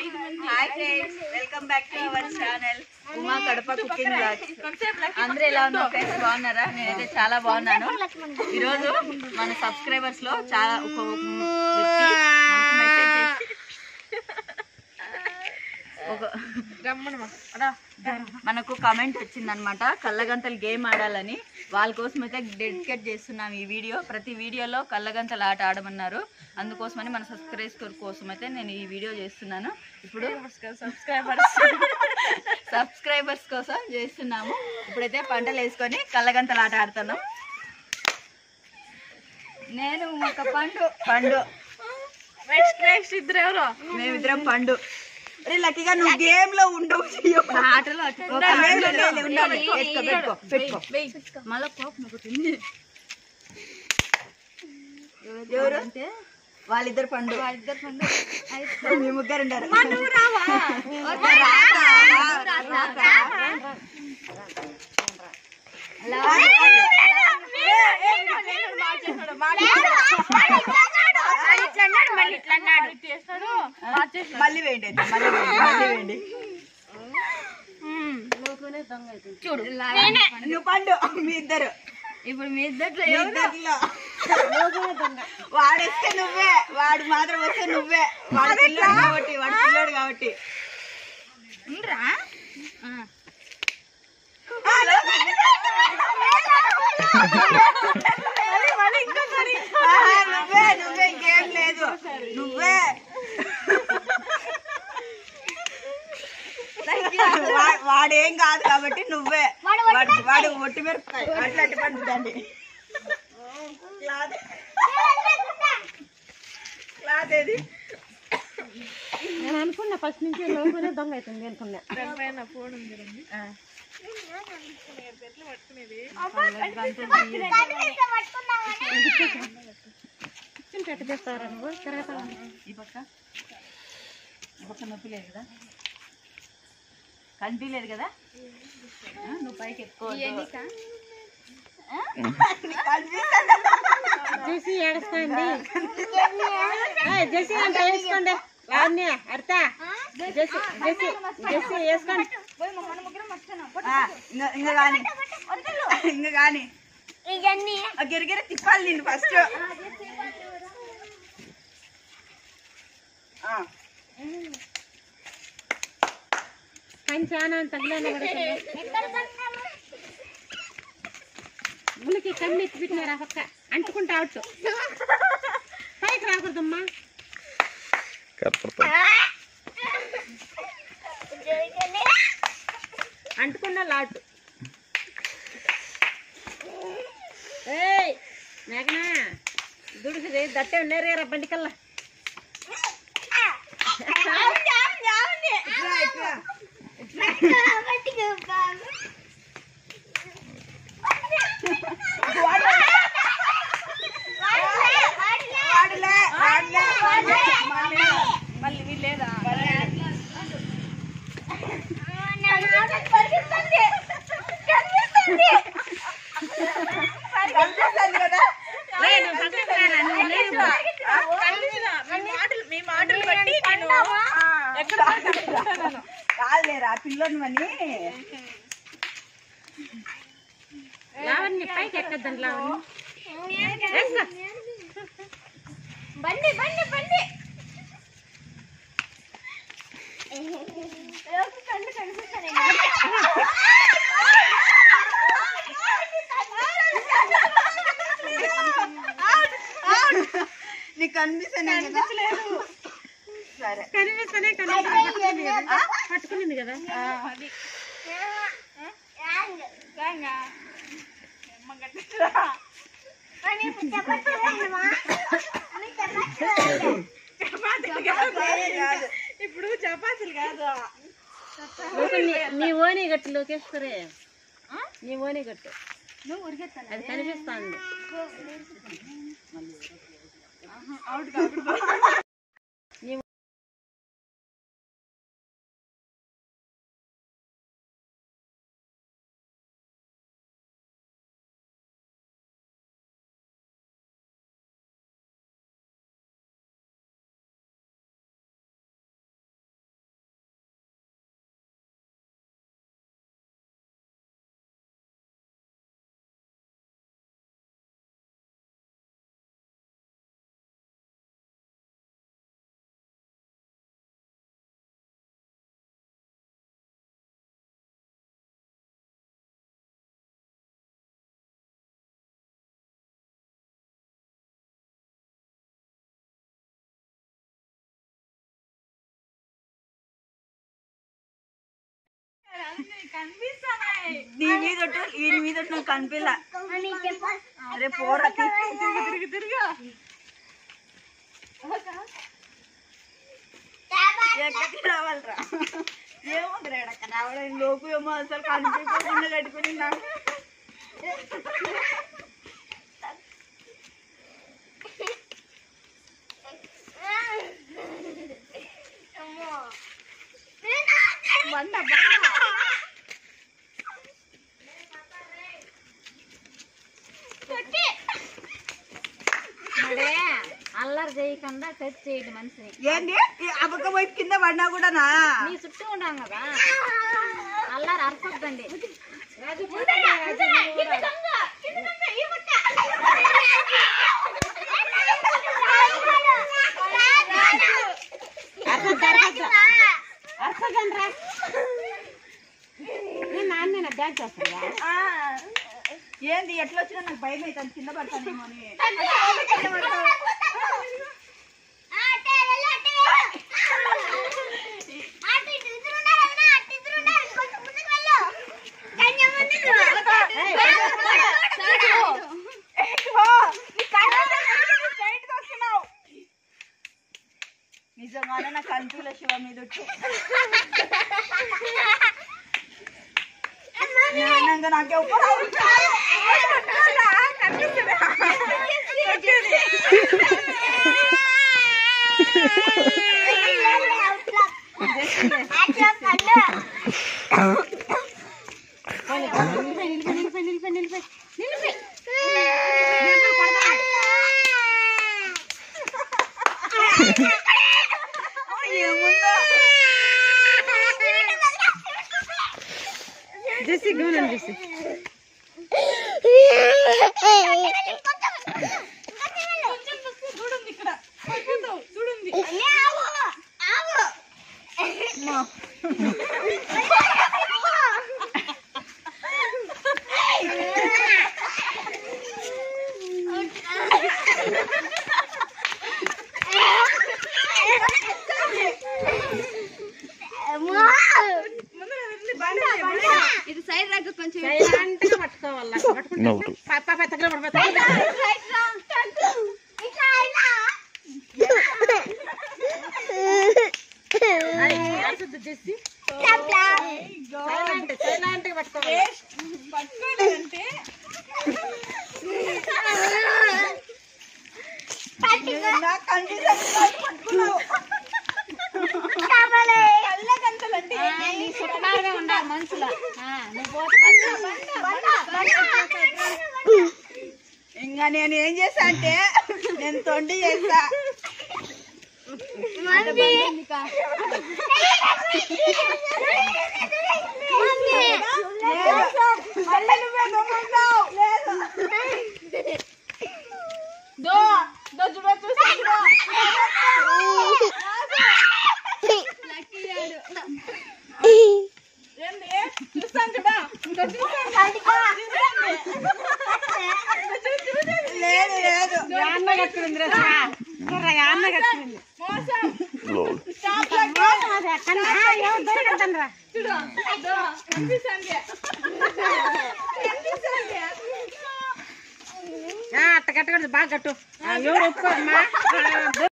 Hi friends welcome back to our channel Uma Kadapa cooking blogs అందరూ ఎలా ఉన్నారు ఫ్రెండ్స్ బాగున్నారా నేనైతే చాలా బాగున్నాను ఈరోజు మన సబ్స్క్రైబర్స్ లో చాలా ఒక వ్యక్తి మనకు మెసేజ్ చేసి ఒక మనకు కమెంట్ వచ్చిందనమాట కళ్ళగంతలు గేమ్ ఆడాలని వాళ్ళ కోసం అయితే డెడికేట్ చేస్తున్నాం ఈ వీడియో ప్రతి వీడియోలో కళ్ళగంతలు ఆట ఆడమన్నారు అందుకోసమని మన సబ్స్క్రైబర్ కోసం అయితే నేను ఈ వీడియో చేస్తున్నాను ఇప్పుడు సబ్స్క్రైబర్స్ సబ్స్క్రైబర్స్ కోసం చేస్తున్నాము ఇప్పుడైతే పంటలు వేసుకొని కళ్ళగంతలు ఆట ఆడుతున్నాం నేను ఒక పండు పండు నెక్స్ట్ నెక్స్ట్ ఇద్దరు ఎవరు మేమిద్దరం పండు అరే లక్కీగా నువ్వు గేమ్ లో ఉండవు ఆటలో ఉండాలి పెట్టుకో పెట్టుకో పెట్టుకో మళ్ళా కోపం ఒకటి ఉంది. ఎవరు అంటే వాళ్ళిద్దరు పండు వాళ్ళిద్దరు పండు మీ ముగ్గురు ఉండారు మళ్ళీ వేయండి అయితే, మళ్ళీ వేయండి మళ్ళీ వేయండి చూడు నువ్వు పండు మీ ఇద్దరు ఇప్పుడు మీ ఇద్దరు ఇద్దరిలో వాడేస్తే నువ్వే వాడు మాత్రం వస్తే నువ్వే వాడు పిల్లోడు కాబట్టి వాడు పిల్లోడు కాబట్టి ఆహా, నువ్వే నువ్వే ఇంకేం లేదు నువ్వే వా- వాడేం కాదు కాబట్టి నువ్వే వాడు వాడు ఒట్టి మిరపకాయ అట్లా అట్టి పండుదండి క్లాత్ క్లాత్ ఏది నేను అనుకున్నా ఫస్ట్ నుంచి లోపలే దొంగ అవుతుంది అనుకున్నా ఆ. కూర్చుంటే ఎట్ట చేస్తారా నువ్వు తిరగతా ఈ పక్క ఈ పక్క నొప్పి లేదు కదా కనిపించలేదు కదా ఆ, నువ్వు పైకి ఎక్కువ జెసి ఏడుస్తాండి ఏయ్, జెసి అంటే వేసుకోండి వాడిని అర్థా జెసి జెసి జెసి వేసుకోండి ఇంకా ఇంకా కానీ ఇంకా కానీ ఆ గిరిగిరి తిప్పాలి నేను ఫస్ట్ కానీ చాలా తగిలేనే ములికి కన్ను ఎత్తి పెట్టినారు ఆ పక్క అంటుకుంటా అవుట్ పైకి రాకూడదమ్మా అంటుకున్న లాట్ ఏయ్ మేఘనా దుడుకుది దట్టే నేరేరా బండికల్లా వాడులే వాడులే వాడులే మళ్ళీ వీళ్ళేదా కనిపిస్తుంది కదా ఏయ్, నువ్వు పక్కకు రారా, నువ్వు లేవు. మీ మాటలు బట్టి కాదులేరా పిల్లని అని లావణ్య పైకి ఎక్కద్దండి లావణ్య వేసుకో. బండి బండి బండి కళ్ళు కనిపిస్తాయి నీకు కనిపిస్తుంది కదా సరే కనిపిస్తేనే కనిపిస్తుంది కదా. పట్టుకునింది కదా ఇప్పుడు చపాతీలు కాదు లోపల నీ- నీ ఓని గట్టు లోకేశ్వరే నీ ఓని గట్టు అది కనిపిస్తుంది నీ మీద ఒట్టు, వీని మీద ఒట్టు నాకు కనిపిల్ల అరే పోరా తిరుగు తిరుగు తిరుగు ఎక్కడికి రావాలిరా ఏముంది రేడక్క రావడం లోపు ఏమో అసలు కనిపించకుండా కట్టుకుని నాకు వంద మరే అల్లరి చేయకుండా టచ్ చేయడం మనిషిని ఏంది ఈ అబక్క వైపు కింద పడినా కూడానా నీ చుట్టూ ఉన్నాం కదా అల్లరి అరసొద్దండి అర్థదండ్రా నేను నాన్న డాన్స్ చేస్తాను ఆ, ఏంది ఎట్లా వచ్చినా నాకు భయం అవుతుంది కింద పడతానేమో అని నిజంగానే నాకు కనిపించలే శివ మీద ఒట్టు. నాయనంగా నాకే ఉపహారం ఏముందో జెస్సీ గమనం జెస్సీ చూడండి ఇక్కడ చూడండి ఇది సైడ్ రగ్గ కొంచెం సైలెంట్గా పట్టుకోవాలా పట్టుకుంటే పాప పెద్దగా పడిపోతా అరసద్దు జెస్సీ సైలెంట్ సైలెంట్గా పట్టుకోవాలి పట్టుకోలేదంటే నాకు కనిపించదు పట్టుకున్నావు కళ్ళకంతలంటే నీ చుట్టాలుగా ఉండాలి మనుషులు ఆ, నువ్వు పోతే ఇంకా నేను ఏం చేసా అంటే నేను తొండి చేస్తా లేదు. మళ్ళీ నువ్వే దొంగతావు. లేదు. దో దో చూడ చూస్తా చూడు. ఏంది? చూస్తాను చూడా. ఇంకా చూస్తాను. లేదు లేదు యాన్న కట్టుకుంది రా యాన్న కట్టుకుంది మోసం అదే కన్నా ఎవరు దొరకదండి రా చూడు దో కనిపిస్తుంది కనిపిస్తుంది అట్ట కట్టకూడదు బాగా కట్టు ఆ, ఎవరు ఒప్పుకోమ్మా